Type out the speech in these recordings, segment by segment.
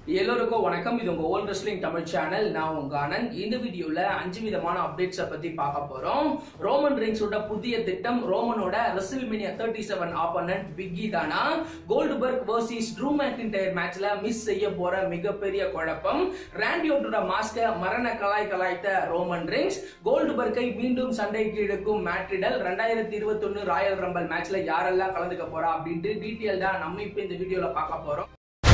எல்லோருக்கும் வணக்கம் இது உங்க ஓல்ட் ரெஸ்லிங் தமிழ் சேனல் நான் உங்க ஆனந்த் இந்த வீடியோல அஞ்சு விதமான அப்டேட்ஸை பத்தி பார்க்க போறோம் ரோமன் ரிங்ஸோட புதிய திட்டம் ரோமனோட WrestleMania thirty seven opponent Big E தானா கோல்டுபர்க் வர்சஸ் ட்ரூ மேக்கின்டயர் மேட்ச்ல மிஸ் செய்ய போற மிகப்பெரிய குழப்பம் ராண்டியோட்டோட மாஸ்க மரண கலாய் கலாய்த்த ரோமன் ரிங்ஸ் கோல்டுபர்க்கை மீண்டும் சண்டைக்கு இழுக்கும் மேட்ரிடல் ரெண்டாயிரத்தி இருபத்தி ராயல் ரம்பல் மேட்ச்ல யாரெல்லாம் கலந்துக்க போறா அப்படின்ட்டு டீட்டெயில் தான் நம்ம இப்ப இந்த வீடியோல பார்க்க போறோம்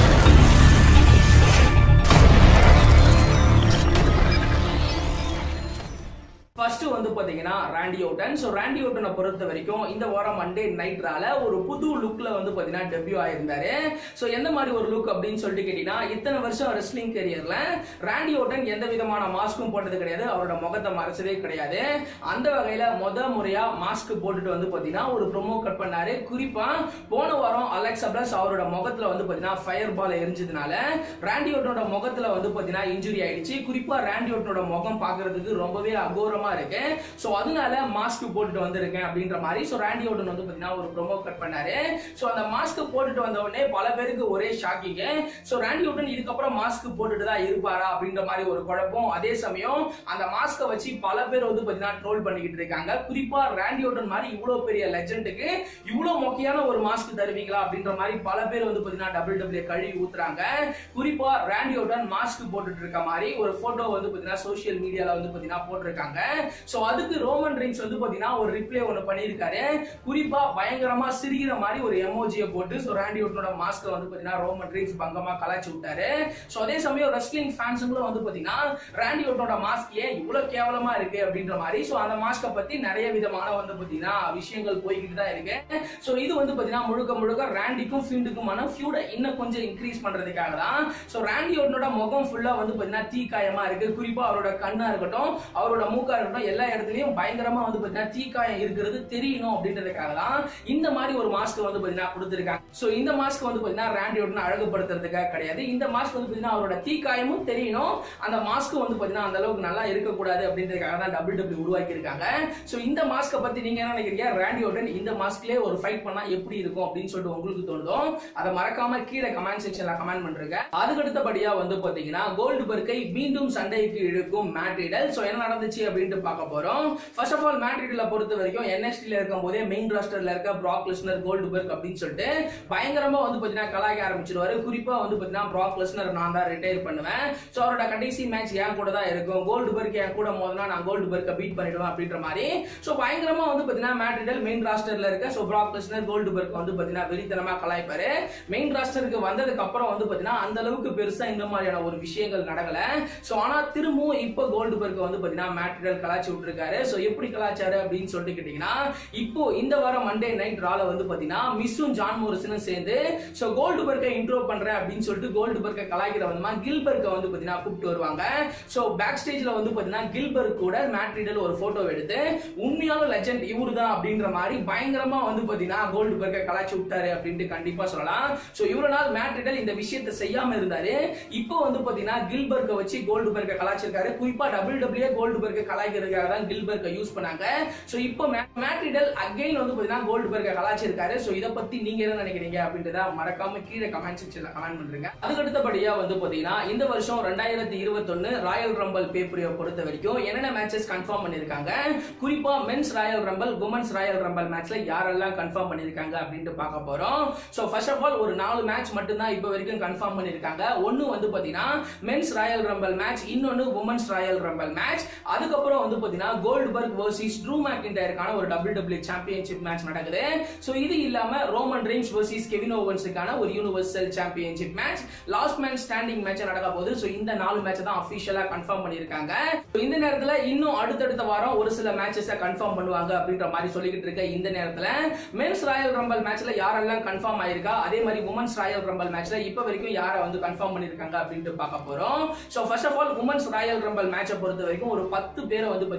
ஃபர்ஸ்ட் வந்து பாத்தீங்கன்னா ராண்டி ஓட்டன் ஸோ ராண்டி ஓட்டனை பொறுத்த வரைக்கும் இந்த வாரம் மண்டே நைட்ரால ஒரு புது லுக்ல வந்து பாத்தீங்கன்னா டெபியூ ஆயிருந்தாரு ஸோ எந்த மாதிரி ஒரு லுக் அப்படின்னு சொல்லிட்டு கேட்டீங்கன்னா இத்தனை வருஷம் ரெஸ்லிங் கரியர்ல ராண்டி ஓட்டன் எந்த விதமான மாஸ்க்கும் போட்டது கிடையாது அவரோட முகத்தை மறைச்சதே கிடையாது அந்த வகையில முத முறையா மாஸ்க் போட்டுட்டு வந்து பாத்தீங்கன்னா ஒரு ப்ரொமோ கட் பண்ணாரு குறிப்பா போன வாரம் அலெக்சா பிளஸ் அவரோட முகத்துல வந்து பாத்தீங்கன்னா ஃபயர் பால் எரிஞ்சதுனால ராண்டி ஓட்டனோட முகத்துல வந்து பாத்தீங்கன்னா இன்ஜுரி ஆயிடுச்சு குறிப்பா ராண்டி ஓட்டனோட முகம் பாக்குறதுக்கு ரொம்பவே அகோரமா இருக்கு சோ அதனால மாஸ்க் போட்டுட்டு வந்திருக்கேன் அப்படின்ற மாதிரி சோ ராண்டி ஓட்டன் வந்து பாத்தீங்கன்னா ஒரு ப்ரோமோ கட் பண்ணாரு சோ அந்த மாஸ்க் போட்டுட்டு வந்த உடனே பல பேருக்கு ஒரே ஷாக்கிங் சோ ராண்டி ஓட்டன் இதுக்கப்புறம் மாஸ்க் போட்டுட்டு தான் இருப்பாரா அப்படின்ற மாதிரி ஒரு குழப்பம் அதே சமயம் அந்த மாஸ்கை வச்சு பல பேர் வந்து பாத்தீங்கன்னா ட்ரோல் பண்ணிக்கிட்டு இருக்காங்க குறிப்பா ராண்டி ஓட்டன் மாதிரி இவ்வளவு பெரிய லெஜெண்டுக்கு இவ்வளவு மொக்கையான ஒரு மாஸ்க் தருவீங்களா அப்படின்ற மாதிரி பல பேர் வந்து பாத்தீங்கன்னா டபுள் டபுள்யூ கழுவி ஊத்துறாங்க குறிப்பா ராண்டி ஓட்டன் மாஸ்க் போட்டுட்டு இருக்க மாதிரி ஒரு போட்டோ வந்து பாத்தீங்கன்னா சோசியல் மீடியால வந்து பாத்தீங்கன்னா போட்டிருக்காங்க சோ அதுக்கு ரோமன் ரிங்ஸ் வந்து பாத்தீங்கன்னா ஒரு ரிப்ளை ஒன்னு பண்ணியிருக்காரு குறிப்பா பயங்கரமா சிரிக்கிற மாதிரி ஒரு எமோஜியை போட்டு சோ ராண்டி ஓட்டனோட மாஸ்க் வந்து பாத்தீங்கன்னா ரோமன் ரிங்ஸ் பங்கமா கலாச்சி விட்டாரு சோ அதே சமயம் ரெஸ்லிங் ஃபேன்ஸுங்களும் வந்து பாத்தீங்கன்னா ராண்டி ஓட்டனோட மாஸ்க் ஏன் இவ்வளவு கேவலமா இருக்கு அப்படின்ற மாதிரி சோ அந்த மாஸ்கை பத்தி நிறைய விதமான வந்து பாத்தீங்கன்னா விஷயங்கள் போய்கிட்டு தான் இருக்கு சோ இது வந்து பாத்தீங்கன்னா முழுக்க முழுக்க ராண்டிக்கும் ஃபீல்டுக்குமான ஃபியூட இன்னும் கொஞ்சம் இன்க்ரீஸ் பண்றதுக்காக தான் சோ ராண்டி ஓட்டனோட முகம் ஃபுல்லா வந்து பாத்தீங்கன்னா தீக்காயமா இருக்கு குறிப்பா அவரோட கண்ணா இருக்கட்டும் அவரோட மூக்கா இருக்கட்டும் எல்லா இடத்துலயும் பயங்கரமா வந்து பாத்தீங்கன்னா தீக்காயம் இருக்கிறது தெரியணும் அப்படின்றதுக்காக தான் இந்த மாதிரி ஒரு மாஸ்க் வந்து பாத்தீங்கன்னா கொடுத்துருக்காங்க சோ இந்த மாஸ்க் வந்து பாத்தீங்கன்னா ராண்டி ஓட்டன் அழகுபடுத்துறதுக்காக கிடையாது இந்த மாஸ்க் வந்து பாத்தீங்கன்னா அவரோட தீக்காயமும் தெரியணும் அந்த மாஸ்க் வந்து பாத்தீங்கன்னா அந்த அளவுக்கு நல்லா இருக்கக்கூடாது அப்படின்றதுக்காக தான் டபுள் டபுள் உருவாக்கி இருக்காங்க சோ இந்த மாஸ்கை பத்தி நீங்க என்ன நினைக்கிறீங்க ராண்டி ஓட்டன் இந்த மாஸ்க்லயே ஒரு ஃபைட் பண்ணா எப்படி இருக்கும் அப்படின்னு சொல்லிட்டு உங்களுக்கு தோணுதோ அதை மறக்காம கீழே கமெண்ட் செக்ஷன்ல கமெண்ட் பண்றீங்க அதுக்கு அடுத்தபடியா வந்து பாத்தீங்கன்னா கோல்டு பர்க்கை மீண்டும் சண்டைக்கு இழுக்கும் மேட்ரிடல் சோ என்ன நடந்துச்சு அப்படின்ட்டு பார்க்க போறோம் ஃபர்ஸ்ட் ஆஃப் ஆல் மேட்ரிடல பொறுத்த வரைக்கும் என்எஸ்டில இருக்கும் போதே மெயின் ராஸ்டர்ல இருக்க ப்ராக் லெஸ்னர் கோல்டு பர்க் அப்படின்னு சொல்லிட்டு பயங்கரமா வந்து பாத்தீங்கன்னா கலாய்க்க ஆரம்பிச்சிருவாரு குறிப்பா வந்து பாத்தீங்கன்னா ப்ராக் லெஸ்னர் நான் தான் ரிட்டையர் பண்ணுவேன் சோ அவரோட கடைசி மேட்ச் என் கூட தான் இருக்கும் கோல்டு பர்க் என் கூட மோதனா நான் கோல்டு பர்க்கை பீட் பண்ணிடுவேன் அப்படின்ற மாதிரி சோ பயங்கரமா வந்து பாத்தீங்கன்னா மேட்ரிடல் மெயின் ராஸ்டர்ல இருக்க so Brock Lesnar Goldberg வந்து பாத்தீங்கன்னா வெறித்தனமா கலாய்ப்பாரு மெயின் ராஸ்டருக்கு வந்ததுக்கு அப்புறம் வந்து பாத்தீங்கன்னா அந்த அளவுக்கு பெருசா இந்த மாதிரியான ஒரு விஷயங்கள் நடக்கல சோ ஆனா திரும்பவும் இப்போ கோல்டு பர்க் வந்து பாத்தீங்கன்னா மேட்ரிடல் கலாச்சி விட்டுருக்காரு சோ எப்படி கலாச்சாரு அப்படின்னு சொல்லிட்டு கேட்டீங்கன்னா இப்போ இந்த வாரம் மண்டே நைட் ரால வந்து பாத்தீங்கன்னா மிஸ்ஸும் ஜான் மோரிசனும் சேர்ந்து சோ கோல்டு பர்க்கை இன்ட்ரோ பண்றேன் அப்படின்னு சொல்லிட்டு கோல்டு பர்க்கை கலாய்க்கிற வந்து கில்பர்க்கை வந்து பாத்தீங்கன்னா கூப்பிட்டு வருவாங்க சோ பேக் ஸ்டேஜ்ல வந்து பாத்தீங்கன்னா கில்பர்க் கூட மேட்ரிடல் ஒரு போட்டோ எடுத்து உண்மையான லெஜெண்ட் இவரு தான் அப்படின்ற மாதிரி பயங்கரமா வந்து பாத்தீங்கன்னா கோல்டு பர்க்கை கலாச்சி விட்டாரு அப்படின்ட்டு கண்டிப்பா சொல்லலாம் சோ இவ்வளவு நாள் மேட்ரிடல் இந்த விஷயத்தை செய்யாம இருந்தாரு இப்போ வந்து பாத்தீங்கன்னா கில்பர்க்கை வச்சு கோல்டு பர்க்கை கலாச்சிருக்காரு குறிப்பா டபுள் டபிள்யூ கோல்டு பர்க்கை கலாய்க்கிறதுக்காக தான் கில்பர்க்கை யூஸ் பண்ணாங்க சோ இப்போ மேட்ரிடல் அகைன் வந்து பாத்தீங்கன்னா கோல்டு பர்க்கை கலாச்சிருக்காரு சோ இத பத்தி நீங்க என்ன நினைக்கிறீங்க அப்படின்றத மறக்காம கீழே கமெண்ட் செக்ஷன்ல கமெண்ட் பண்றீங்க அதுக்கு அடுத்தபடியா வந்து பாத்தீங்கன்னா இந்த வருஷம் ரெண்டாயிரத்தி இருபத்தொன்னு ராயல் ரம்பல் பேப்பரியை பொறுத்த வரைக்கும் என்னென்ன மேட்சஸ் கன்ஃபார்ம் பண்ணிருக்காங்க குறிப்பா men's royal rumble women's royal rumble மேட்ச்ல யாரெல்லாம் கன்ஃபார்ம் பண்ணிருக்காங்க அப்படின்ட்டு பார்க்க போறோம் சோ ஃபர்ஸ்ட் ஆஃப் ஆல் ஒரு நாலு மேட்ச் மட்டும் தான் இப்போ வரைக்கும் கன்ஃபார்ம் பண்ணிருக்காங்க ஒன்னு வந்து பாத்தீங்கன்னா மென்ஸ் ராயல் ரம்பல் மேட்ச் இன்னொன்னு உமன்ஸ் ராயல் ரம்பல் மேட்ச் அதுக்கப்புறம் வந்து பாத்தீங்கன்னா கோல்ட்பர்க் வர்சஸ் ட்ரூ மேக்கின்டயருக்கான ஒரு டபுள் டபுள்யூ சாம்பியன்ஷிப் மேட்ச் நடக்குது சோ இது இல்லாம ரோமன் ரிங்ஸ் வர்சஸ் கெவின் ஓவன்ஸுக்கான ஒரு universal championship match last man standing match நடக்க போகுது சோ இந்த நாலு மேட்ச் தான் அபிஷியலா கன்ஃபார்ம் பண்ணிருக்காங்க So, இந்த நேரத்துல இன்னும் அடுத்தடுத்த வாரம் ஒரு சில மேட்சஸ் கன்ஃபார்ம் பண்ணுவாங்க அப்படின்ற மாதிரி சொல்லிக்கிட்டு இருக்க இந்த நேரத்துல மென்ஸ் ராயல் ரம்பல் மேட்ச்ல யாரெல்லாம் கன்ஃபார்ம் ஆயிருக்கா அதே மாதிரி உமன்ஸ் ராயல் ரம்பல் மேட்ச்ல இப்ப வரைக்கும் யாரை வந்து கன்ஃபார்ம் பண்ணிருக்காங்க அப்படின்ட்டு பார்க்க போறோம் so first of all women's royal rumble மேட்சை பொறுத்த வரைக்கும் ஒரு பத்து பேரை வந்து பாத்தீங்கன்னா டபுள்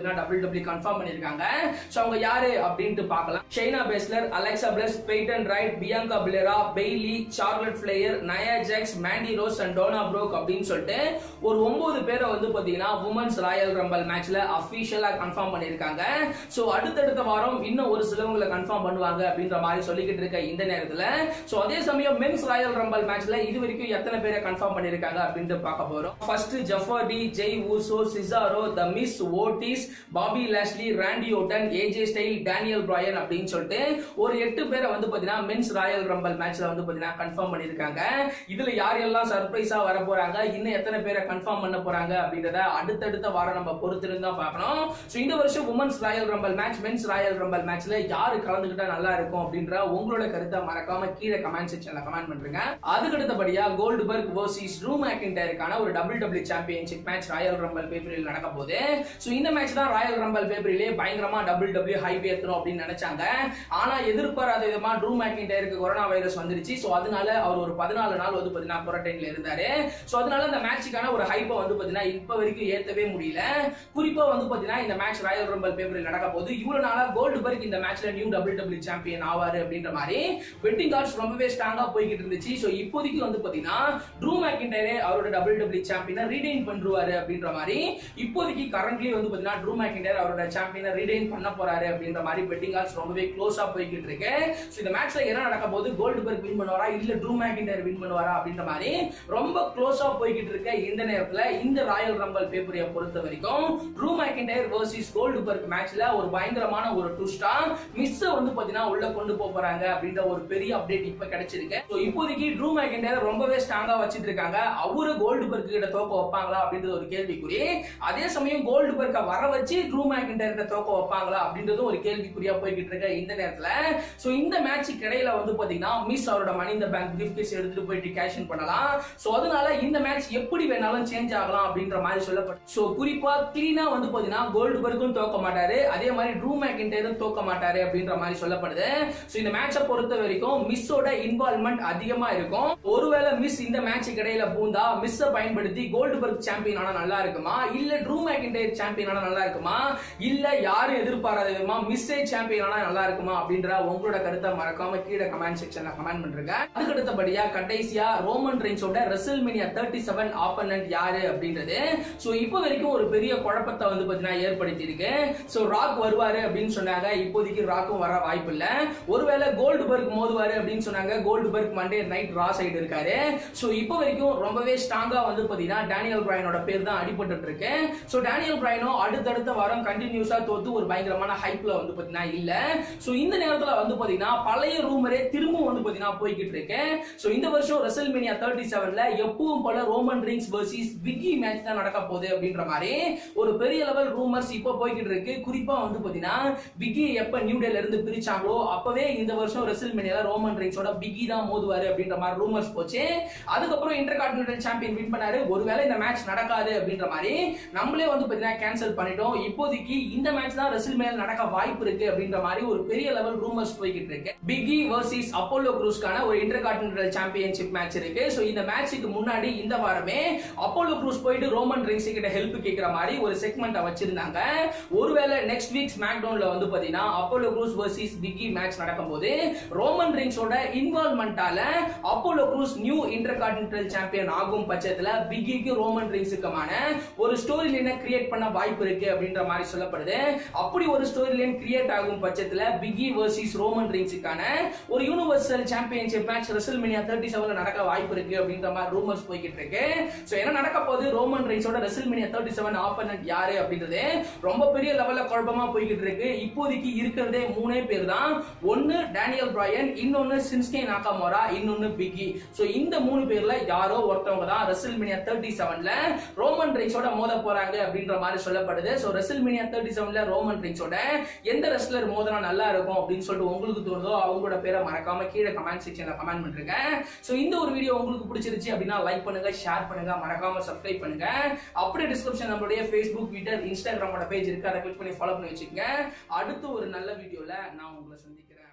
டபிள்யூ கன்ஃபார்ம் பண்ணிருக்காங்க சோ அவங்க யாரு அப்படின்ட்டு பார்க்கலாம் Shayna Baszler Alexa Bliss Peyton right Bianca Belair Bayley Charlotte Flair Nia Jax Mandy Rose and Dana Brooke அப்படின்னு சொல்லிட்டு ஒரு ஒன்பது பேரை வந்து பாத்தீங்கன்னா உமன்ஸ் ராயல் ரம்பல் மேட்ச்ல அபிஷியலா கன்ஃபார்ம் பண்ணிருக்காங்க சோ அடுத்தடுத்த வாரம் இன்னும் ஒரு சிலவங்களை கன்ஃபார்ம் பண்ணுவாங்க அப்படின்ற மாதிரி சொல்லிக்கிட்டு இருக்க இந்த நேரத்துல சோ அதே சமயம் மென்ஸ் ராயல் ரம்பல் மேட்ச்ல இது வரைக்கும் எத்தனை பேரை கன்ஃபார்ம் பண்ணிருக்காங்க அப்படின்ட்டு பார்க்க போறோம் first Jeff Hardy Jey Uso Cesaro the Miz Otis Bobby Lashley Randy Orton AJ Styles Daniel Bryan அப்படின்னு சொல்லிட்டு ஒரு எட்டு பேரை வந்து பாத்தீங்கன்னா மென்ஸ் ராயல் ரம்பல் மேட்ச்ல வந்து பாத்தீங்கன்னா கன்ஃபார்ம் பண்ணிருக்காங்க இதுல யார் எல்லாம் சர்ப்ரைஸா வர போறாங்க இன்னும் எத்தனை பேரை கன்ஃபார்ம் பண்ண போறாங்க அப்படின்றத அடுத்தடுத்த வாரம் நம்ம பொறுத்திருந்து தான் பார்க்கணும் சோ இந்த வருஷம் women's royal rumble match men's royal rumble மேட்ச்ல யாரு கலந்துக்கிட்டா நல்லா இருக்கும் அப்படின்ற உங்களோட கருத்தை மறக்காம கீழே கமெண்ட் செக்ஷன்ல கமெண்ட் பண்றீங்க அதுக்கு அடுத்தபடியா கோல்டுபர்க் வர்சஸ் ட்ரூ மேக்கின்டருக்கான ஒரு double double championship match royal rumble பேப்பரில் நடக்க போகுது சோ இந்த மேட்ச் தான் ராயல் ரம்பல் பேப்பரிலே பயங்கரமா டபுள் டபுள் ஹைப் ஏத்தணும் அப்படின்னு நினைச்சாங்க ஆனா எதிர்பாராத விதமா ட்ரூ மேக்கின்டருக்கு கொரோனா வைரஸ் வந்துருச்சு சோ அதனால அவர் ஒரு பதினாலு நாள் வந்து பாத்தீங்கன்னா குவாரண்டைன்ல இருந்தாரு சோ அதனால இந்த மேட்சுக்கான ஒரு ஹைப்பை வந்து பாத்தீங்கன்னா இப்ப வரைக்கும் ஏத்தவே முடியல குறிப்பா வந்து பாத்தீங்கன்னா இந்த மேட்ச் ராயல் ரம்பல் பேப்பரில் நடக்க போகுது இவ்வளவு நாளா கோல்டு பர்க் இந்த மேட்ச்ல நியூ டபுள் டபுள் சாம்பியன் ஆவாரு அப்படின்ற மாதிரி வெட்டிங் கார்ட்ஸ் ரொம்பவே ஸ்ட்ராங்கா போய்கிட்டு இருந்துச்சு சோ இப்போதைக்கு வந்து பாத்தீங்கன்னா ட்ரூ மேக்கின்டரே அவரோட டபுள் டபுள் சாம்பியனை ரீடைன் பண்ணுவாரு அப்படின்ற மாதிரி இப்போதைக்கு கரண்ட்லி வந்து பாத்தீங்கன்னா ட்ரூ மேக்கின்டர் அவரோட சாம்பியனை ரீடைன் பண்ண போறாரு அப்படின்ற மாதிரி வெட்டிங் கார்ட்ஸ் ரொம்பவே க்ளோஸா போய்கிட்டு இருக்கு சோ இந்த மேட்ச்ல என்ன நடக்க போகுது கோல்டு பர்க் வின் பண்ணுவாரா இல்ல ட்ரூ மேக்கின்டர் வின் பண்ணுவாரா அப்படின்ற மாதிரி ரொம்ப க்ளோஸா போய்கிட்டு இருக்க இந்த நேரத்துல இந்த ராயல் ரம்பல் பேப்பரை பொறுத்த வரைக்கும் Drew McIntyre versus Goldberg மேட்ச்ல ஒரு பயங்கரமான ஒரு ட்விஸ்டா மிஸ் வந்து பாத்தீங்கன்னா உள்ள கொண்டு போக போறாங்க அப்படின்ற ஒரு பெரிய அப்டேட் இப்ப கிடைச்சிருக்கு சோ இப்போதைக்கு ட்ரூ மேக்கின்டர் ரொம்பவே ஸ்ட்ராங்கா வச்சிட்டு இருக்காங்க அவரு கோல்டு பர்க் கிட்ட தோக்க வைப்பாங்களா அப்படின்றது ஒரு கேள்விக்குறி அதே சமயம் கோல்டு பர்க்க வர வச்சு ட்ரூ மேக்கின்டர் கிட்ட தோக்க வைப்பாங்களா அப்படின்றது ஒரு கேள்விக்குறியா போய்கிட்டு இருக்க இந்த நேரத்துல சோ இந்த மேட்ச் கிடையில வந்து பாத்தீங்கன்னா மிஸ் அவரோட மணி இந்த பேங்க் கிஃப்ட் கேஸ் எடுத்துட்டு போயிட்டு கேஷ் இன் பண்ணலாம் சோ அதனால இந்த மேட்ச் எப்படி வேணாலும் சேஞ்ச் ஆகலாம் அப்படின்ற மாதிரி சொல்லப்படும் சோ குறிப்பா கிளீனா வந்து பாத்தீங்கன்னா கோல்டு பர்க்கும் தோக்க மாட்டாரு அதே மாதிரி ட்ரூ மேக்கின்டரும் தோக்க மாட்டாரு அப்படின்ற மாதிரி சொல்லப்படுது சோ இந்த மேட்சை பொறுத்த வரைக்கும் மிஸ்ஸோட இன்வால்மெண்ட் அதிகமா இருக்கும் ஒருவேளை மிஸ் இந்த மேட்ச் இடையில பூந்தா மிஸ் பயன்படுத்தி கோல்டு பர்க் சாம்பியன் ஆனா நல்லா இருக்குமா இல்ல ட்ரூ மேக்கின்டர் சாம்பியன் ஆனா நல்லா இருக்குமா இல்ல யாரும் எதிர்பாராத விதமா மிஸ்ஸே சாம்பியன் ஆனா நல்லா இருக்குமா அப்படின்ற உங்களோட கருத்தை மறக்காம கீழே கமெண்ட் செக்ஷன்ல கமெண்ட் பண்றீங்க அதுக்கு அடுத்தபடியா கடைசியா ரோமன் ரெயின்ஸோட WrestleMania thirty seven opponent யாரு அப்படின்றது சோ இப்போ வரைக்கும் ஒரு பெரிய குழப்பத்தை வந்து பாத்தீங்கன்னா ஏற்படுத்தி இருக்கு சோ ராக் வருவாரு அப்படின்னு சொன்னாங்க இப்போதைக்கு ராக்கும் வர வாய்ப்பு இல்ல ஒருவேளை கோல்டு பர்க் மோதுவாரு அப்படின்னு சொன்னாங்க Goldberg Monday night Raw side இருக்காரு சோ இப்போ வரைக்கும் ரொம்பவே ஸ்ட்ராங்கா வந்து பாத்தீங்கன்னா டேனியல் பிரைனோட பேர் தான் அடிபட்டு இருக்கு சோ டேனியல் பிரைனோ அடுத்தடுத்த வாரம் கண்டினியூஸா தோத்து ஒரு பயங்கரமான ஹைப்ல வந்து பாத்தீங்கன்னா இல்ல சோ இந்த நேரத்துல வந்து பாத்தீங்கன்னா பழைய ரூமரே திரும்பவும் வந்து பாத்தீங்கன்னா போய்கிட்டு இருக்கு சோ இந்த வருஷம் ரெசல் மீனியா தேர்ட்டி செவன்ல எப்பவும் போல Roman Reigns versus Big E match தான் நடக்க போகுது அப்படின்ற மாதிரி ஒரு பெரிய லெவல் ரூமர்ஸ் இப்போ போய்கிட்டு இருக்கு குறிப்பா வந்து பாத்தீங்கன்னா பிகி எப்ப நியூ டேல இருந்து பிரிச்சாங்களோ அப்பவே இந்த வருஷம் ரெசல் மீனியால ரோமன் ரிங்ஸோட பிகி தான் மோதுவாரு அப்படின்ற மாதிரி ரூமர்ஸ் போச்சு அதுக்கப்புறம் இன்டர் கான்டினென்டல் சாம்பியன் வின் பண்ணாரு ஒருவேளை இந்த மேட்ச் நடக்காது அப்படின்ற மாதிரி நம்மளே வந்து பாத்தீங்கன்னா கேன்சல் பண்ணிட்டோம் இப்போதைக்கு இந்த மேட்ச் தான் ரெசில் மேல் நடக்க வாய்ப்பு இருக்கு அப்படின்ற மாதிரி ஒரு பெரிய லெவல் ரூமர்ஸ் போய்கிட்டு இருக்கு பிகி வர்சஸ் அப்போலோ குரூஸ்க்கான ஒரு இன்டர் கான்டினென்டல் சாம்பியன்ஷிப் மேட்ச் இருக்கு சோ இந்த மேட்ச்சுக்கு முன்னாடி இந்த வாரமே அப்போலோ குரூஸ் போயிட்டு ரோமன் ரிங்ஸ் கிட்ட ஹெல்ப் கேட்கிற மாதிரி ஒரு செக்மெண்ட் வச்சிருந்தாங்க ஒருவேளை நெக்ஸ்ட் வீக் ஸ்மாக் டவுன்ல வந்து பாத்தீங்கன்னா Apollo Crews versus Big E match நடக்கும்போது ரோமன் ரிங்ஸோட இன்வால்மெண்டால Apollo Crews new intercontinental champion ஆகும் பட்சத்துல பிகிக்கு ரோமன் ரிங்ஸுக்குமான ஒரு ஸ்டோரி லைனை கிரியேட் பண்ண வாய்ப்பு இருக்கு அப்படின்ற மாதிரி சொல்லப்படுது அப்படி ஒரு ஸ்டோரி லைன் கிரியேட் ஆகும் பட்சத்துல பிகி வர்சஸ் ரோமன் ரிங்ஸுக்கான ஒரு universal championship match WrestleMania thirty செவன்ல நடக்க வாய்ப்பு இருக்கு அப்படின்ற மாதிரி ரூமர்ஸ் போய்கிட்டு இருக்கு சோ என்ன நடக்க போகுது ரோமன் ரிங்ஸோட WrestleMania thirty seven opponent யாரு அப்படின்றது ரொம்ப பெரிய லெவல்ல குழப்பமா போய்கிட்டு இருக்கு இப்போதைக்கு இருக்கிறதே மூணே பேர் தான் ஒன்னு டேனியல் பிராயன் இன்னொன்னு சின்ஸ்கே நாகாமோரா இன்னொன்னு பிகி சோ இந்த மூணு பேர்ல யாரோ ஒருத்தவங்க தான் ரெசல் மினியா தேர்ட்டி செவன்ல ரோமன் ரிங்ஸோட மோத போறாங்க அப்படின்ற மாதிரி சொல்லப்படுது சோ ரெசல் மினியா தேர்ட்டி செவன்ல ரோமன் ரிங்ஸோட எந்த ரெஸ்லர் மோதினா நல்லா இருக்கும் அப்படின்னு சொல்லிட்டு உங்களுக்கு தோணுதோ அவங்களோட பேரை மறக்காம கீழே கமெண்ட் செக்ஷன்ல கமெண்ட் பண்றீங்க சோ இந்த ஒரு வீடியோ உங்களுக்கு பிடிச்சிருச்சு அப்படின்னா லைக் பண்ணுங்க ஷேர் பண்ணுங்க மறக்காம சப்ஸ்கிரைப் பண்ணுங்க அப்படியே டிஸ்கிரிப்ஷன் நம்மளுடைய ஃபேஸ்புக் ட்விட்டர் இன்ஸ்டாகிராமோட பேஜ் இருக்கு அதை கிளிக் பண்ணி ஃபாலோ பண்ணி வச்சுக்கோங்க அடுத்து ஒரு நல்ல வீடியோல நான் உங்களை சந்திக்கிறேன்